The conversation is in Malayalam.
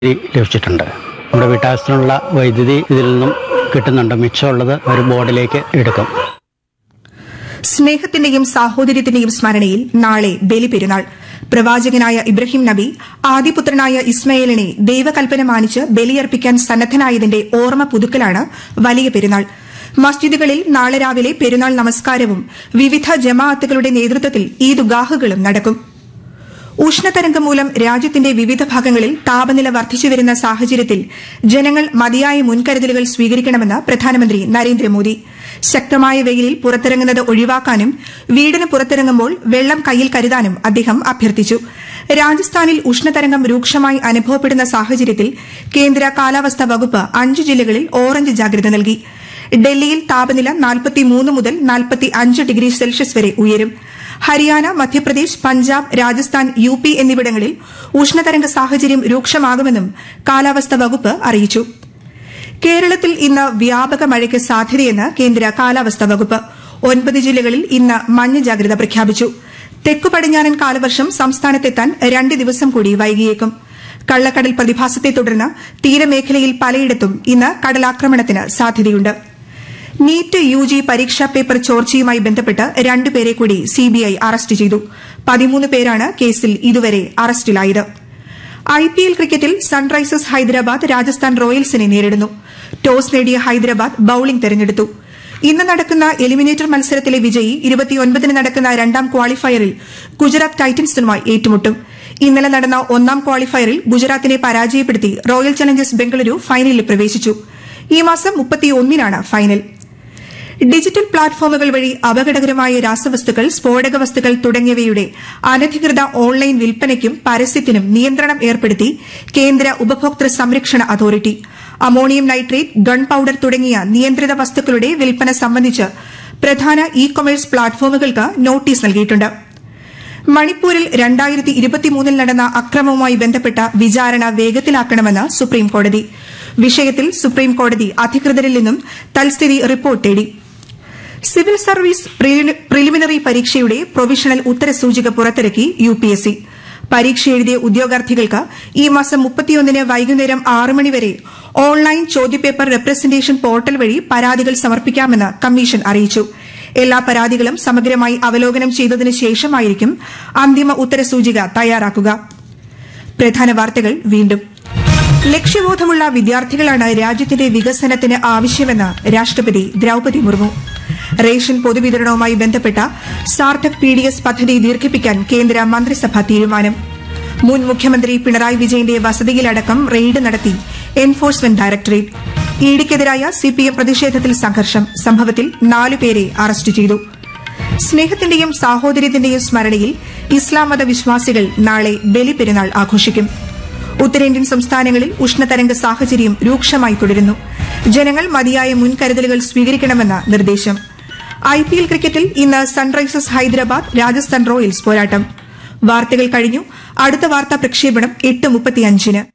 വൈദ്യുതി ലഭിച്ചിട്ടുണ്ട് നമ്മുടെ വീട്ടാവശ്യത്തിനുള്ള വൈദ്യുതി ഇതിൽ നിന്നും കിട്ടുന്നുണ്ട് മിച്ചമുള്ളത് ഒരു ബോർഡിലേക്ക് എടുക്കും സ്നേഹത്തിന്റെയും സാഹോദര്യത്തിന്റെയും സ്മരണയിൽ നാളെ ബലിപെരുന്നാൾ പ്രവാചകനായ ഇബ്രാഹിം നബി ആദിപുത്രനായ ഇസ്മയേലിനെ ദൈവകൽപ്പന മാനിച്ച് ബലിയർപ്പിക്കാൻ സന്നദ്ധനായതിന്റെ ഓർമ്മ പുതുക്കലാണ് വലിയ പെരുന്നാൾ മസ്ജിദുകളിൽ നാളെ രാവിലെ പെരുന്നാൾ നമസ്കാരവും വിവിധ ജമാഅത്തുകളുടെ നേതൃത്വത്തിൽ ഈദുഗാഹുകളും നടക്കും ഉഷ്ണതരംഗം മൂലം രാജ്യത്തിന്റെ വിവിധ ഭാഗങ്ങളിൽ താപനില വർദ്ധിച്ചുവരുന്ന സാഹചര്യത്തിൽ ജനങ്ങൾ മതിയായ മുൻകരുതലുകൾ സ്വീകരിക്കണമെന്ന് പ്രധാനമന്ത്രി നരേന്ദ്രമോദി ശക്തമായ വെയിലിൽ പുറത്തിറങ്ങുന്നത് ഒഴിവാക്കാനും വീടിന് പുറത്തിറങ്ങുമ്പോൾ വെള്ളം കയ്യിൽ കരുതാനും അദ്ദേഹം അഭ്യർത്ഥിച്ചു രാജസ്ഥാനിൽ ഉഷ്ണതരംഗം രൂക്ഷമായി അനുഭവപ്പെടുന്ന സാഹചര്യത്തിൽ കേന്ദ്ര കാലാവസ്ഥാ വകുപ്പ് അഞ്ച് ജില്ലകളിൽ ഓറഞ്ച് ജാഗ്രത നൽകി ഡൽഹിയിൽ താപനില 43 മുതൽ 45 ഡിഗ്രി സെൽഷ്യസ് വരെ ഉയരും ഹരിയാന മധ്യപ്രദേശ് പഞ്ചാബ് രാജസ്ഥാൻ യു പി എന്നിവിടങ്ങളിൽ ഉഷ്ണതരംഗ സാഹചര്യം രൂക്ഷമാകുമെന്നും കാലാവസ്ഥാ വകുപ്പ് അറിയിച്ചു കേരളത്തിൽ ഇന്ന് വ്യാപക മഴയ്ക്ക് സാധ്യതയെന്ന് കേന്ദ്ര കാലാവസ്ഥാ വകുപ്പ് ഒൻപത് ജില്ലകളിൽ ഇന്ന് മഞ്ഞ ജാഗ്രത പ്രഖ്യാപിച്ചു തെക്കു പടിഞ്ഞാറൻ കാലവർഷം സംസ്ഥാനത്തെത്താൻ രണ്ട് ദിവസം കൂടി വൈകിയേക്കും കള്ളക്കടൽ പ്രതിഭാസത്തെ തുടർന്ന് തീരമേഖലയിൽ പലയിടത്തും ഇന്ന് കടലാക്രമണത്തിന് സാധ്യതയുണ്ട് നീറ്റ് യു ജി പരീക്ഷാ പേപ്പർ ചോർച്ചയുമായി ബന്ധപ്പെട്ട് രണ്ടുപേരെ കൂടി സിബിഐ അറസ്റ്റ് ചെയ്തു പതിമൂന്ന് പേരാണ് കേസിൽ ഇതുവരെ അറസ്റ്റിലായത് ഐ പി എൽ ക്രിക്കറ്റിൽ സൺറൈസേഴ്സ് ഹൈദരാബാദ് രാജസ്ഥാൻ റോയൽസിനെ നേരിടുന്നു ടോസ് നേടിയ ഹൈദരാബാദ് ബൌളിംഗ് തെരഞ്ഞെടുത്തു ഇന്ന് നടക്കുന്ന എലിമിനേറ്റർ മത്സരത്തിലെ വിജയി ഇരുപത്തിയൊൻപതിന് നടക്കുന്ന രണ്ടാം ക്വാളിഫയറിൽ ഗുജറാത്ത് ടൈറ്റൻസുമായി ഏറ്റുമുട്ടും ഇന്നലെ നടന്ന ഒന്നാം ക്വാളിഫയറിൽ ഗുജറാത്തിനെ പരാജയപ്പെടുത്തി റോയൽ ചലഞ്ചേഴ്സ് ബംഗളൂരു ഫൈനലിൽ പ്രവേശിച്ചു ഈ മാസം മുപ്പത്തിയൊന്നിനാണ് ഫൈനൽ ഡിജിറ്റൽ പ്ലാറ്റ്ഫോമുകൾ വഴി അപകടകരമായ രാസവസ്തുക്കൾ സ്ഫോടക വസ്തുക്കൾ തുടങ്ങിയവയുടെ അനധികൃത ഓൺലൈൻ വിൽപ്പനയ്ക്കും പരസ്യത്തിനും നിയന്ത്രണം ഏർപ്പെടുത്തി കേന്ദ്ര ഉപഭോക്തൃ സംരക്ഷണ authority ammonium nitrate gunpowder തുടങ്ങിയ നിയന്ത്രിത വസ്തുക്കളുടെ വിൽപ്പന സംബന്ധിച്ച് പ്രധാന ഇ കൊമേഴ്സ് പ്ലാറ്റ്ഫോമുകൾക്ക് നോട്ടീസ് നൽകിയിട്ടുണ്ട് മണിപ്പൂരിൽ രണ്ടായിരത്തി ഇരുപത്തിമൂന്നിൽ നടന്ന അക്രമവുമായി ബന്ധപ്പെട്ട വിചാരണ വേഗത്തിലാക്കണമെന്ന് സുപ്രീം കോടതി വിഷയത്തിൽ സുപ്രീം കോടതി അധികൃതരിൽ നിന്നും തൽസ്ഥിതി റിപ്പോർട്ട് തേടി സിവിൽ സർവീസ് പ്രിലി- പ്രിലിമിനറി പരീക്ഷയുടെ പ്രൊവിഷണൽ ഉത്തരസൂചിക പുറത്തിറക്കി യു പി എസ് സി പരീക്ഷ എഴുതിയ ഉദ്യോഗാർത്ഥികൾക്ക് ഈ മാസം മുപ്പത്തിയൊന്നിന് വൈകുന്നേരം ആറ് മണിവരെ ഓൺലൈൻ ചോദ്യപേപ്പർ റെപ്രസന്റേഷൻ പോർട്ടൽ വഴി പരാതികൾ സമർപ്പിക്കാമെന്ന് കമ്മീഷൻ അറിയിച്ചു എല്ലാ പരാതികളും സമഗ്രമായി അവലോകനം ചെയ്തതിനു ശേഷമായിരിക്കും അന്തിമ ഉത്തരസൂചിക തയ്യാറാക്കുക പ്രധാന വാർത്തകൾ വീണ്ടും ലക്ഷ്യബോധമുള്ള വിദ്യാർത്ഥികളാണ് രാജ്യത്തിന്റെ വികസനത്തിന് ആവശ്യമെന്ന് രാഷ്ട്രപതി ദ്രൌപതി മുർമു റേഷൻ പൊതുവിതരണവുമായി ബന്ധപ്പെട്ട സാർത്ഥക് പി ഡി എസ് പദ്ധതി ദീർഘിപ്പിക്കാൻ കേന്ദ്ര മന്ത്രിസഭാ തീരുമാനം മുൻ മുഖ്യമന്ത്രി പിണറായി വിജയന്റെ വസതിയിലടക്കം റെയ്ഡ് നടത്തി എൻഫോഴ്സ്മെന്റ് ഡയറക്ടറേറ്റ് ഇഡിക്കെതിരായ സിപിഎം പ്രതിഷേധത്തിൽ സംഘർഷം സംഭവത്തിൽ നാലുപേരെ അറസ്റ്റ് ചെയ്തു സ്നേഹത്തിന്റെയും സാഹോദര്യത്തിന്റെയും സ്മരണയിൽ ഇസ്ലാം മത വിശ്വാസികൾ നാളെ ബലിപെരുന്നാൾ ആഘോഷിക്കും ഉത്തരേന്ത്യൻ സംസ്ഥാനങ്ങളിൽ ഉഷ്ണതരംഗ സാഹചര്യം രൂക്ഷമായി തുടരുന്നു ജനങ്ങൾ മതിയായ മുൻകരുതലുകൾ സ്വീകരിക്കണമെന്ന നിർദ്ദേശം ഐ പി എൽ ക്രിക്കറ്റിൽ ഇന്ന് സൺറൈസേഴ്സ് ഹൈദരാബാദ് രാജസ്ഥാൻ റോയൽസ് പോരാട്ടം വാർത്തകൾ കഴിഞ്ഞു അടുത്ത വാർത്താ പ്രക്ഷേപണം എട്ട് മുപ്പത്തിയഞ്ചിന്